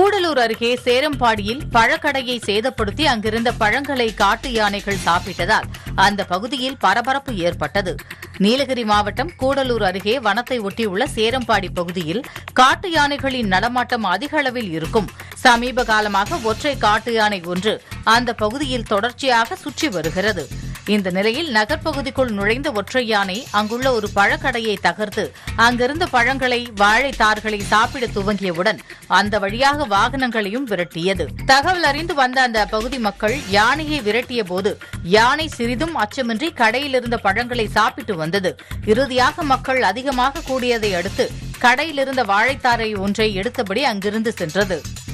கூடலூர் அருகே சேரம்பாடியில் பழக்கடையை சேதப்படுத்தி அங்கிருந்த பழங்களை காட்டு யானைகள் சாப்பிட்டதால் அந்த பகுதியில் பரபரப்பு ஏற்பட்டது நீலகிரி மாவட்டம் கூடலூர் அருகே வனத்தை ஒட்டியுள்ள சேரம்பாடி பகுதியில் காட்டு யானைகளின் நடமாட்டம் அதிக அளவில் இருக்கும் சமீப காலமாக ஒற்றை காட்டு யானை ஒன்று அந்த பகுதியில் தொடர்ச்சியாக சுற்றி வருகிறது இந்த நிலையில் நகர்ப்பகுதிக்குள் நுழைந்த ஒற்றை யானை அங்குள்ள ஒரு பழக்கடையை தகர்த்து அங்கிருந்த பழங்களை வாழைத்தார்களை சாப்பிட துவங்கியவுடன் அந்த வழியாக வாகனங்களையும் விரட்டியது தகவல் அறிந்து வந்த அந்த பகுதி மக்கள் யானையை விரட்டிய போது யானை சிறிதும் அச்சமின்றி கடையில் இருந்த பழங்களை சாப்பிட்டு வந்தது இறுதியாக மக்கள் அதிகமாக கூடியதை அடுத்து கடையிலிருந்த வாழைத்தாரை ஒன்றை எடுத்தபடி அங்கிருந்து சென்றது